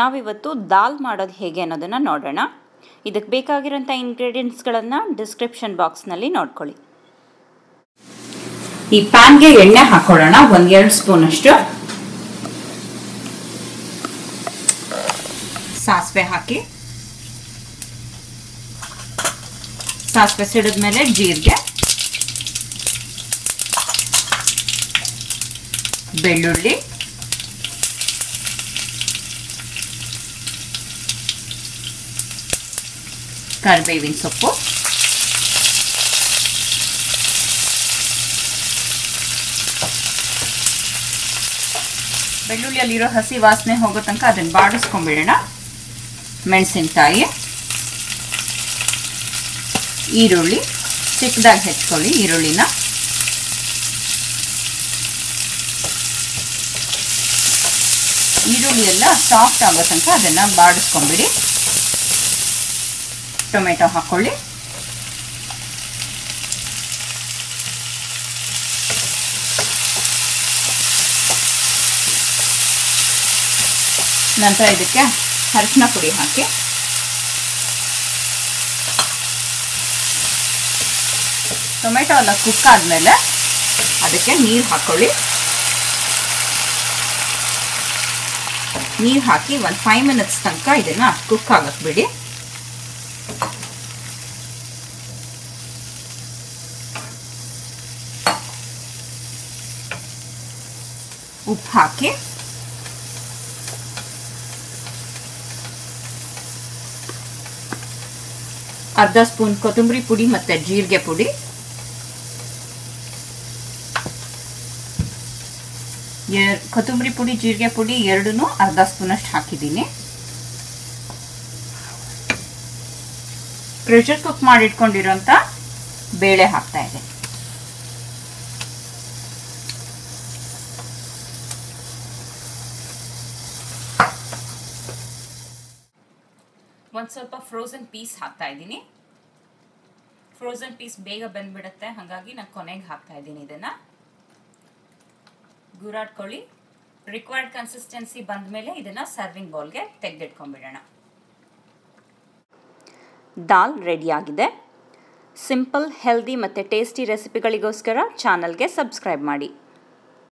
ನಾವಿವತ್ತು ದಾಲ್ ಮಾಡೋದು ಹೇಗೆ ಅನ್ನೋದನ್ನು ನೋಡೋಣ ಇದಕ್ಕೆ ಬೇಕಾಗಿರೋಂಥ ಇಂಗ್ರೀಡಿಯೆಂಟ್ಸ್ಗಳನ್ನು ಡಿಸ್ಕ್ರಿಪ್ಷನ್ ಬಾಕ್ಸ್ನಲ್ಲಿ ನೋಡ್ಕೊಳ್ಳಿ ಈ ಪ್ಯಾನ್ಗೆ ಎಣ್ಣೆ ಹಾಕೊಳ್ಳೋಣ ಒಂದು ಎರಡು ಸ್ಪೂನಷ್ಟು ಸಾಸಿವೆ ಹಾಕಿ ಸಾಸಿವೆ ಸಿಡಿದ್ಮೇಲೆ ಜೀರಿಗೆ ಬೆಳ್ಳುಳ್ಳಿ ಕರಿಬೇವಿನ ಸೊಪ್ಪು ಬೆಳ್ಳುಳ್ಳಿಯಲ್ಲಿರೋ ಹಸಿ ವಾಸನೆ ಹೋಗೋ ತನಕ ಅದನ್ನು ಬಾಡಿಸ್ಕೊಂಡ್ಬಿಡೋಣ ಮೆಣಸಿನ್ಕಾಯಿ ಈರುಳ್ಳಿ ಚಿಕ್ಕದಾಗಿ ಹೆಚ್ಕೊಳ್ಳಿ ಈರುಳ್ಳಿನ ಈರುಳ್ಳಿ ಎಲ್ಲ ಸಾಫ್ಟ್ ಆಗೋ ತನಕ ಅದನ್ನು ಬಾಡಿಸ್ಕೊಂಬಿಡಿ ಟೊಮೆಟೊ ಹಾಕ್ಕೊಳ್ಳಿ ನಂತರ ಇದಕ್ಕೆ ಅರಿಶಿನ ಪುಡಿ ಹಾಕಿ ಟೊಮೆಟೊ ಎಲ್ಲ ಕುಕ್ ಆದಮೇಲೆ ಅದಕ್ಕೆ ನೀರು ಹಾಕ್ಕೊಳ್ಳಿ ನೀರು ಹಾಕಿ ಒಂದು ಫೈವ್ ಮಿನಿಟ್ಸ್ ತನಕ ಇದನ್ನು ಕುಕ್ ಆಗಕ್ಕೆ ಬಿಡಿ ಉಪ್ಪು ಹಾಕಿ ಅರ್ಧ ಸ್ಪೂನ್ ಕೊತ್ತಂಬರಿ ಪುಡಿ ಮತ್ತು ಜೀರಿಗೆ ಪುಡಿ ಕೊತ್ತಂಬರಿ ಪುಡಿ ಜೀರಿಗೆ ಪುಡಿ ಎರಡೂ ಅರ್ಧ ಸ್ಪೂನಷ್ಟು ಹಾಕಿದ್ದೀನಿ ಪ್ರೆಷರ್ ಕುಕ್ ಮಾಡಿಟ್ಕೊಂಡಿರೋಂಥ ಬೇಳೆ ಹಾಕ್ತಾ ಇದೆ ಒಂದು ಸ್ವಲ್ಪ ಫ್ರೋಝನ್ ಪೀಸ್ ಹಾಕ್ತಾ ಇದ್ದೀನಿ ಫ್ರೋಝನ್ ಪೀಸ್ ಬೇಗ ಬಂದ್ಬಿಡುತ್ತೆ ಹಾಗಾಗಿ ನಾನು ಕೊನೆಗೆ ಹಾಕ್ತಾ ಇದ್ದೀನಿ ಇದನ್ನು ಗುರಾಡ್ಕೊಳ್ಳಿ ರಿಕ್ವೈರ್ಡ್ ಕನ್ಸಿಸ್ಟೆನ್ಸಿ ಬಂದ ಮೇಲೆ ಇದನ್ನು ಸರ್ವಿಂಗ್ ಬೌಲ್ಗೆ ತೆಗೆದಿಟ್ಕೊಂಡ್ಬಿಡೋಣ ದಾಲ್ ರೆಡಿಯಾಗಿದೆ ಸಿಂಪಲ್ ಹೆಲ್ದಿ ಮತ್ತು ಟೇಸ್ಟಿ ರೆಸಿಪಿಗಳಿಗೋಸ್ಕರ ಚಾನಲ್ಗೆ ಸಬ್ಸ್ಕ್ರೈಬ್ ಮಾಡಿ